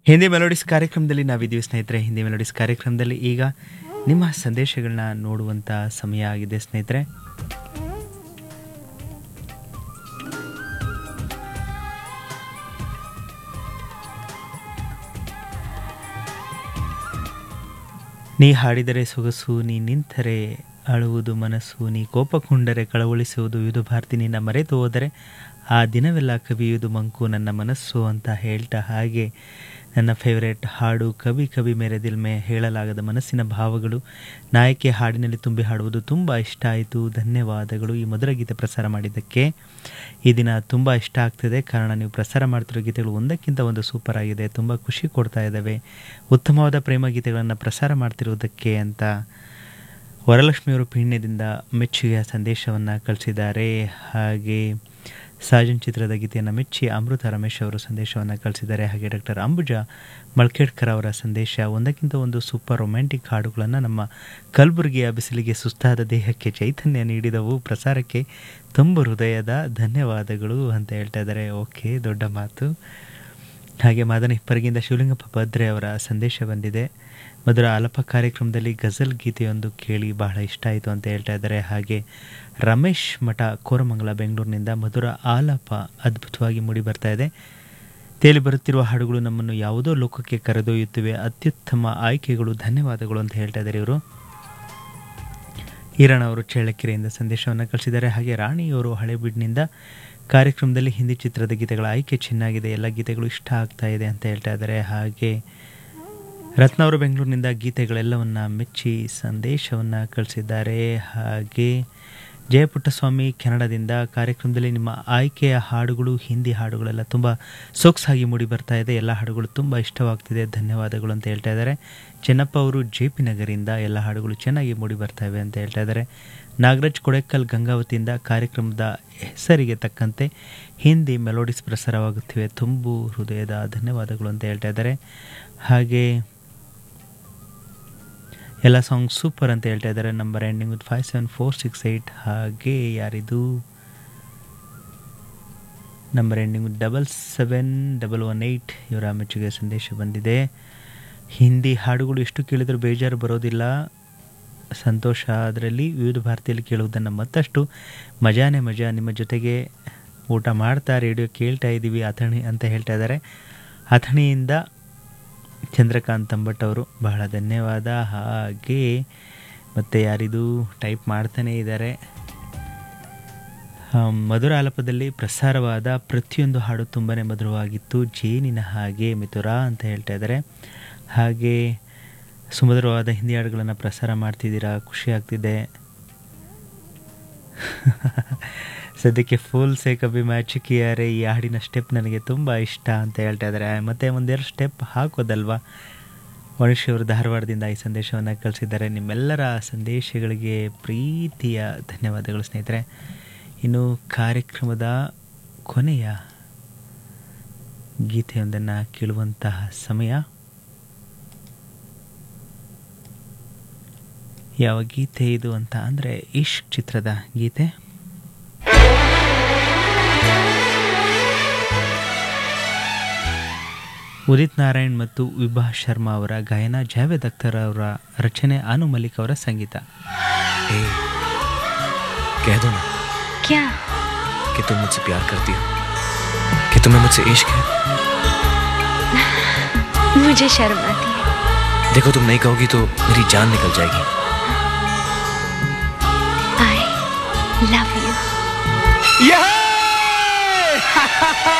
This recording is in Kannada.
ಹಿಂದಿ ಮೆಲೋಡಿಸ್ ಕಾರ್ಯಕ್ರಮದಲ್ಲಿ ನಾವಿದ್ದೀವಿ ಸ್ನೇಹಿತರೆ ಹಿಂದಿ ಮೆಲೋಡಿಸ್ ಕಾರ್ಯಕ್ರಮದಲ್ಲಿ ಈಗ ನಿಮ್ಮ ಸಂದೇಶಗಳನ್ನ ನೋಡುವಂಥ ಸಮಯ ಆಗಿದೆ ಸ್ನೇಹಿತರೆ ನೀ ಹಾಡಿದರೆ ಸೊಗಸು ನೀ ನಿಂತರೆ ಅಳುವುದು ಮನಸ್ಸು ನೀ ಕೋಪಗೊಂಡರೆ ಕಳವಳಿಸುವುದು ಇದು ಭಾರತಿ ನಿನ್ನ ಮರೆತು ಹೋದರೆ ಆ ದಿನವೆಲ್ಲ ಕವಿಯುವುದು ಮಂಕು ನನ್ನ ಮನಸ್ಸು ಅಂತ ಹೇಳ್ತಾ ಹಾಗೆ ನನ್ನ ಫೇವರೇಟ್ ಹಾಡು ಕವಿ ಕವಿ ಮೇರೆ ದಿಲ್ ಮೇ ಹೇಳಲಾಗದ ಮನಸ್ಸಿನ ಭಾವಗಳು ನಾಯಕಿ ಹಾಡಿನಲ್ಲಿ ತುಂಬಿ ಹಾಡುವುದು ತುಂಬ ಇಷ್ಟ ಆಯಿತು ಧನ್ಯವಾದಗಳು ಈ ಮಧುರ ಗೀತೆ ಪ್ರಸಾರ ಮಾಡಿದ್ದಕ್ಕೆ ಈ ದಿನ ತುಂಬ ಇಷ್ಟ ಆಗ್ತಿದೆ ಕಾರಣ ನೀವು ಪ್ರಸಾರ ಮಾಡ್ತಿರೋ ಗೀತೆಗಳು ಒಂದಕ್ಕಿಂತ ಒಂದು ಸೂಪರ್ ಆಗಿದೆ ತುಂಬ ಖುಷಿ ಕೊಡ್ತಾ ಇದ್ದಾವೆ ಉತ್ತಮವಾದ ಪ್ರೇಮ ಗೀತೆಗಳನ್ನು ಪ್ರಸಾರ ಮಾಡ್ತಿರುವುದಕ್ಕೆ ಅಂತ ವರಲಕ್ಷ್ಮಿಯವರು ಪೀಣ್ಯದಿಂದ ಮೆಚ್ಚುಗೆಯ ಸಂದೇಶವನ್ನು ಕಳಿಸಿದ್ದಾರೆ ಹಾಗೆ ಸಾಜನ್ ಚಿತ್ರದ ಗೀತೆಯನ್ನು ಮೆಚ್ಚಿ ಅಮೃತ ರಮೇಶ್ ಅವರು ಸಂದೇಶವನ್ನು ಕಳಿಸಿದ್ದಾರೆ ಹಾಗೆ ಡಾಕ್ಟರ್ ಅಂಬುಜಾ ಮಳ್ಕೇಡ್ಕರ್ ಅವರ ಸಂದೇಶ ಒಂದಕ್ಕಿಂತ ಒಂದು ಸೂಪರ್ ರೊಮ್ಯಾಂಟಿಕ್ ಹಾಡುಗಳನ್ನು ನಮ್ಮ ಕಲಬುರಗಿಯ ಬಿಸಿಲಿಗೆ ಸುಸ್ತಾದ ದೇಹಕ್ಕೆ ಚೈತನ್ಯ ನೀಡಿದವು ಪ್ರಸಾರಕ್ಕೆ ತುಂಬ ಹೃದಯದ ಧನ್ಯವಾದಗಳು ಅಂತ ಹೇಳ್ತಾ ಇದ್ದಾರೆ ಓಕೆ ದೊಡ್ಡ ಮಾತು ಹಾಗೆ ಮಾದನ ಹಿಪ್ಪರಗಿಂದ ಶಿವಲಿಂಗಪ್ಪ ಭದ್ರೆ ಅವರ ಸಂದೇಶ ಬಂದಿದೆ ಮಧುರ ಆಲಪ ಕಾರ್ಯಕ್ರಮದಲ್ಲಿ ಗಜಲ್ ಗೀತೆಯೊಂದು ಕೇಳಿ ಬಹಳ ಇಷ್ಟ ಆಯಿತು ಅಂತ ಹೇಳ್ತಾ ಇದ್ದಾರೆ ಹಾಗೆ ರಮೇಶ್ ಮಠ ಕೋರಮಂಗಲ ಬೆಂಗಳೂರಿನಿಂದ ಮಧುರ ಆಲಾಪ ಅದ್ಭುತವಾಗಿ ಮೂಡಿ ಬರ್ತಾ ಇದೆ ತೇಲಿ ಬರುತ್ತಿರುವ ಹಾಡುಗಳು ನಮ್ಮನ್ನು ಯಾವುದೋ ಲೋಕಕ್ಕೆ ಕರೆದೊಯ್ಯುತ್ತಿವೆ ಅತ್ಯುತ್ತಮ ಆಯ್ಕೆಗಳು ಧನ್ಯವಾದಗಳು ಅಂತ ಹೇಳ್ತಾ ಇದ್ದಾರೆ ಇವರು ಈರಣ್ಣ ಅವರು ಚೇಳಕೆರೆಯಿಂದ ಸಂದೇಶವನ್ನು ಕಳಿಸಿದ್ದಾರೆ ಹಾಗೆ ರಾಣಿಯವರು ಹಳೆಬೀಡಿನಿಂದ ಕಾರ್ಯಕ್ರಮದಲ್ಲಿ ಹಿಂದಿ ಚಿತ್ರದ ಗೀತೆಗಳ ಆಯ್ಕೆ ಚೆನ್ನಾಗಿದೆ ಎಲ್ಲ ಗೀತೆಗಳು ಇಷ್ಟ ಆಗ್ತಾ ಇದೆ ಅಂತ ಹೇಳ್ತಾ ಇದ್ದಾರೆ ಹಾಗೆ ರತ್ನ ಅವರು ಬೆಂಗಳೂರಿನಿಂದ ಗೀತೆಗಳೆಲ್ಲವನ್ನ ಮೆಚ್ಚಿ ಸಂದೇಶವನ್ನು ಕಳಿಸಿದ್ದಾರೆ ಹಾಗೆ ಜಯಪುಟ್ಟಸ್ವಾಮಿ ಕೆನಡಾದಿಂದ ಕಾರ್ಯಕ್ರಮದಲ್ಲಿ ನಿಮ್ಮ ಆಯ್ಕೆಯ ಹಾಡುಗಳು ಹಿಂದಿ ಹಾಡುಗಳೆಲ್ಲ ತುಂಬ ಸೊಗಸಾಗಿ ಮೂಡಿ ಬರ್ತಾ ಇದೆ ಎಲ್ಲ ಹಾಡುಗಳು ತುಂಬ ಇಷ್ಟವಾಗ್ತಿದೆ ಧನ್ಯವಾದಗಳು ಅಂತ ಹೇಳ್ತಾ ಇದ್ದಾರೆ ಚೆನ್ನಪ್ಪ ಅವರು ಜೆ ಪಿ ನಗರಿಂದ ಎಲ್ಲ ಹಾಡುಗಳು ಚೆನ್ನಾಗಿ ಮೂಡಿ ಬರ್ತಾ ಇವೆ ಅಂತ ಹೇಳ್ತಾ ಇದ್ದಾರೆ ನಾಗರಾಜ್ ಕೊಡೆಕ್ಕಲ್ ಗಂಗಾವತಿಯಿಂದ ಕಾರ್ಯಕ್ರಮದ ಹೆಸರಿಗೆ ತಕ್ಕಂತೆ ಹಿಂದಿ ಮೆಲೋಡಿಸ್ ಪ್ರಸಾರವಾಗುತ್ತಿವೆ ತುಂಬು ಹೃದಯದ ಧನ್ಯವಾದಗಳು ಅಂತ ಹೇಳ್ತಾ ಇದ್ದಾರೆ ಹಾಗೆ ಎಲ್ಲ ಸಾಂಗ್ ಸೂಪರ್ ಅಂತ ಹೇಳ್ತಾ ಇದ್ದಾರೆ number ending with five seven four six eight ಹಾಗೆ ಯಾರಿದು number ending with double seven double one eight ಇವರ ಮೆಚ್ಚುಗೆ ಸಂದೇಶ ಬಂದಿದೆ ಹಿಂದಿ ಹಾಡುಗಳು ಎಷ್ಟು ಕೇಳಿದರೂ ಬೇಜಾರು ಬರೋದಿಲ್ಲ ಸಂತೋಷ ಅದರಲ್ಲಿ ವಿವಿಧ ಭಾರತಿಯಲ್ಲಿ ಕೇಳುವುದನ್ನು ಮತ್ತಷ್ಟು ಮಜಾನೇ ಮಜಾ ನಿಮ್ಮ ಜೊತೆಗೆ ಊಟ ಮಾಡ್ತಾ ರೇಡಿಯೋ ಕೇಳ್ತಾ ಇದ್ದೀವಿ ಅಥಣಿ ಅಂತ ಹೇಳ್ತಾ ಇದ್ದಾರೆ ಅಥಣಿಯಿಂದ ಚಂದ್ರಕಾಂತ್ ಅಂಬಟ್ ಅವರು ಬಹಳ ಧನ್ಯವಾದ ಹಾಗೆ ಮತ್ತು ಯಾರಿದು ಟೈಪ್ ಮಾಡ್ತಾನೇ ಇದ್ದಾರೆ ಮಧುರ ಆಲಪದಲ್ಲಿ ಪ್ರಸಾರವಾದ ಪ್ರತಿಯೊಂದು ಹಾಡು ತುಂಬಾ ಮಧುರವಾಗಿತ್ತು ಜೇನಿನ ಹಾಗೆ ಮಿಥುರಾ ಅಂತ ಹೇಳ್ತಾ ಇದ್ದಾರೆ ಹಾಗೆ ಸುಮಧುರವಾದ ಹಿಂದಿ ಹಾಡುಗಳನ್ನು ಪ್ರಸಾರ ಮಾಡ್ತಿದ್ದೀರಾ ಖುಷಿ ಆಗ್ತಿದೆ ಸದ್ಯಕ್ಕೆ ಫುಲ್ ಸೇ ಕಬಿ ಮ್ಯಾಚ್ ಕಿಯಾರೆ ಈ ಹಾಡಿನ ಸ್ಟೆಪ್ ನನಗೆ ತುಂಬ ಇಷ್ಟ ಅಂತ ಹೇಳ್ತಾ ಇದ್ದಾರೆ ಮತ್ತು ಒಂದೆರಡು ಸ್ಟೆಪ್ ಹಾಕೋದಲ್ವಾ ಮನುಷ್ಯ ಅವರು ಧಾರವಾಡದಿಂದ ಈ ಸಂದೇಶವನ್ನು ಕಳಿಸಿದ್ದಾರೆ ನಿಮ್ಮೆಲ್ಲರ ಸಂದೇಶಗಳಿಗೆ ಪ್ರೀತಿಯ ಧನ್ಯವಾದಗಳು ಸ್ನೇಹಿತರೆ ಇನ್ನು ಕಾರ್ಯಕ್ರಮದ ಕೊನೆಯ ಗೀತೆಯೊಂದನ್ನು ಕೇಳುವಂತಹ ಸಮಯ ಯಾವ ಗೀತೆ ಇದು ಅಂತ ಅಂದರೆ ಇಶ್ಕ್ ಚಿತ್ರದ ಗೀತೆ ಉದಿತ್ ನಾರಾಯಣ್ ಮತ್ತು ವಿಭಾ ಶರ್ಮಾ ಅವರ ಗಾಯನ ಜಾವೇದ್ ಅಖ್ತರ್ ಅವರ ರಚನೆ ಅನು ಮಲಿಕ್ ಅವರ ಸಂಗೀತ ए, कह दो ना क्या कि तुम मुझसे प्यार करती हो कि तुम्हें मुझसे इश्क है मुझे शर्म आती है देखो तुम नहीं कहोगी तो मेरी जान निकल जाएगी आई लव यू Yeah!